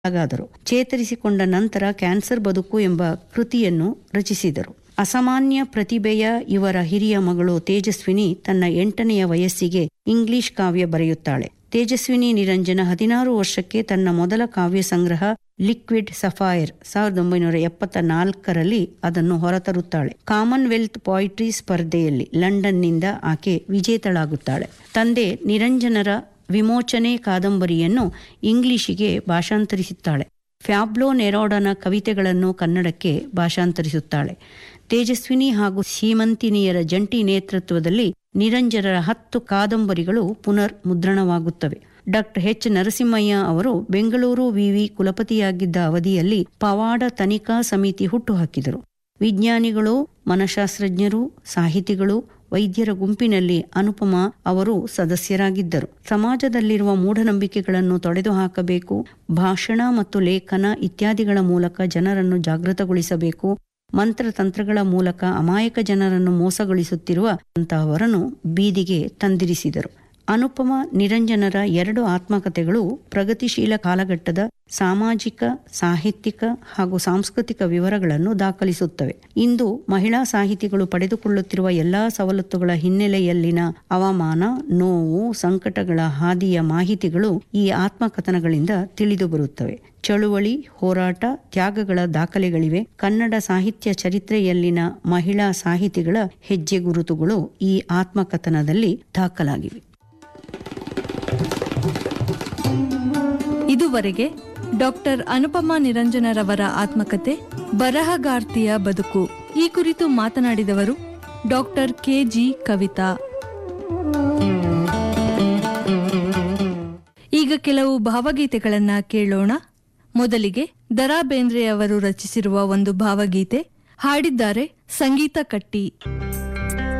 ಒಳಗಾದರು ಚೇತರಿಸಿಕೊಂಡ ನಂತರ ಕ್ಯಾನ್ಸರ್ ಬದುಕು ಎಂಬ ಕೃತಿಯನ್ನು ರಚಿಸಿದರು ಅಸಾಮಾನ್ಯ ಪ್ರತಿಭೆಯ ಇವರ ಹಿರಿಯ ಮಗಳು ತೇಜಸ್ವಿನಿ ತನ್ನ ಎಂಟನೆಯ ವಯಸ್ಸಿಗೆ ಇಂಗ್ಲಿಷ್ ಕಾವ್ಯ ಬರೆಯುತ್ತಾಳೆ ತೇಜಸ್ವಿನಿ ನಿರಂಜನ ಹದಿನಾರು ವರ್ಷಕ್ಕೆ ತನ್ನ ಮೊದಲ ಕಾವ್ಯ ಸಂಗ್ರಹ ಲಿಕ್ವಿಡ್ ಸಫೈರ್ ಸಾವಿರದ ಒಂಬೈನೂರ ಎಪ್ಪತ್ತ ನಾಲ್ಕರಲ್ಲಿ ಅದನ್ನು ಹೊರತರುತ್ತಾಳೆ ಕಾಮನ್ವೆಲ್ತ್ ಪಾಯಿಟ್ರಿ ಸ್ಪರ್ಧೆಯಲ್ಲಿ ಲಂಡನ್ನಿಂದ ಆಕೆ ವಿಜೇತಳಾಗುತ್ತಾಳೆ ತಂದೆ ನಿರಂಜನರ ವಿಮೋಚನೆ ಕಾದಂಬರಿಯನ್ನು ಇಂಗ್ಲಿಷಿಗೆ ಭಾಷಾಂತರಿಸುತ್ತಾಳೆ ಫ್ಯಾಬ್ಲೋ ನೆರೋಡನ ಕವಿತೆಗಳನ್ನು ಕನ್ನಡಕ್ಕೆ ಭಾಷಾಂತರಿಸುತ್ತಾಳೆ ತೇಜಸ್ವಿನಿ ಹಾಗೂ ಸೀಮಂತಿನಿಯರ ಜಂಟಿ ನೇತೃತ್ವದಲ್ಲಿ ನಿರಂಜನರ ಹತ್ತು ಕಾದಂಬರಿಗಳು ಪುನರ್ ಮುದ್ರಣವಾಗುತ್ತವೆ ಡಾಕ್ಟರ್ ಎಚ್ ನರಸಿಂಹಯ್ಯ ಅವರು ಬೆಂಗಳೂರು ವಿವಿ ಕುಲಪತಿಯಾಗಿದ್ದ ಅವಧಿಯಲ್ಲಿ ಪವಾಡ ತನಿಖಾ ಸಮಿತಿ ಹುಟ್ಟುಹಾಕಿದರು ವಿಜ್ಞಾನಿಗಳು ಮನಶಾಸ್ತ್ರಜ್ಞರು ಸಾಹಿತಿಗಳು ವೈದ್ಯರ ಗುಂಪಿನಲ್ಲಿ ಅನುಪಮ ಅವರು ಸದಸ್ಯರಾಗಿದ್ದರು ಸಮಾಜದಲ್ಲಿರುವ ಮೂಢನಂಬಿಕೆಗಳನ್ನು ತೊಡೆದುಹಾಕಬೇಕು ಭಾಷಣ ಮತ್ತು ಲೇಖನ ಇತ್ಯಾದಿಗಳ ಮೂಲಕ ಜನರನ್ನು ಜಾಗೃತಗೊಳಿಸಬೇಕು ಮಂತ್ರತಂತ್ರಗಳ ಮೂಲಕ ಅಮಾಯಕ ಜನರನ್ನು ಮೋಸಗೊಳಿಸುತ್ತಿರುವ ಅಂತಹವರನ್ನು ಬೀದಿಗೆ ತಂದಿರಿಸಿದರು ಅನುಪಮ ನಿರಂಜನರ ಎರಡು ಆತ್ಮಕಥೆಗಳು ಪ್ರಗತಿಶೀಲ ಕಾಲಘಟ್ಟದ ಸಾಮಾಜಿಕ ಸಾಹಿತ್ಯಿಕ ಹಾಗೂ ಸಾಂಸ್ಕೃತಿಕ ವಿವರಗಳನ್ನು ದಾಖಲಿಸುತ್ತವೆ ಇಂದು ಮಹಿಳಾ ಸಾಹಿತಿಗಳು ಪಡೆದುಕೊಳ್ಳುತ್ತಿರುವ ಎಲ್ಲಾ ಸವಲತ್ತುಗಳ ಹಿನ್ನೆಲೆಯಲ್ಲಿನ ಅವಮಾನ ನೋವು ಸಂಕಟಗಳ ಹಾದಿಯ ಮಾಹಿತಿಗಳು ಈ ಆತ್ಮಕಥನಗಳಿಂದ ತಿಳಿದು ಬರುತ್ತವೆ ಚಳುವಳಿ ಹೋರಾಟ ತ್ಯಾಗಗಳ ದಾಖಲೆಗಳಿವೆ ಕನ್ನಡ ಸಾಹಿತ್ಯ ಚರಿತ್ರೆಯಲ್ಲಿನ ಮಹಿಳಾ ಸಾಹಿತಿಗಳ ಹೆಜ್ಜೆ ಗುರುತುಗಳು ಈ ಆತ್ಮಕಥನದಲ್ಲಿ ದಾಖಲಾಗಿವೆ ಇದುವರೆಗೆ ಡಾಕ್ಟರ್ ಅನುಪಮಾ ನಿರಂಜನರವರ ಆತ್ಮಕತೆ ಬರಹಗಾರ್ತಿಯ ಬದುಕು ಈ ಕುರಿತು ಮಾತನಾಡಿದವರು ಡಾಕ್ಟರ್ ಕೆಜಿ ಕವಿತಾ ಈಗ ಕೆಲವು ಭಾವಗೀತೆಗಳನ್ನ ಕೇಳೋಣ ಮೊದಲಿಗೆ ದರಾ ಬೇಂದ್ರೆ ಅವರು ರಚಿಸಿರುವ ಒಂದು ಭಾವಗೀತೆ ಹಾಡಿದ್ದಾರೆ ಸಂಗೀತ ಕಟ್ಟಿ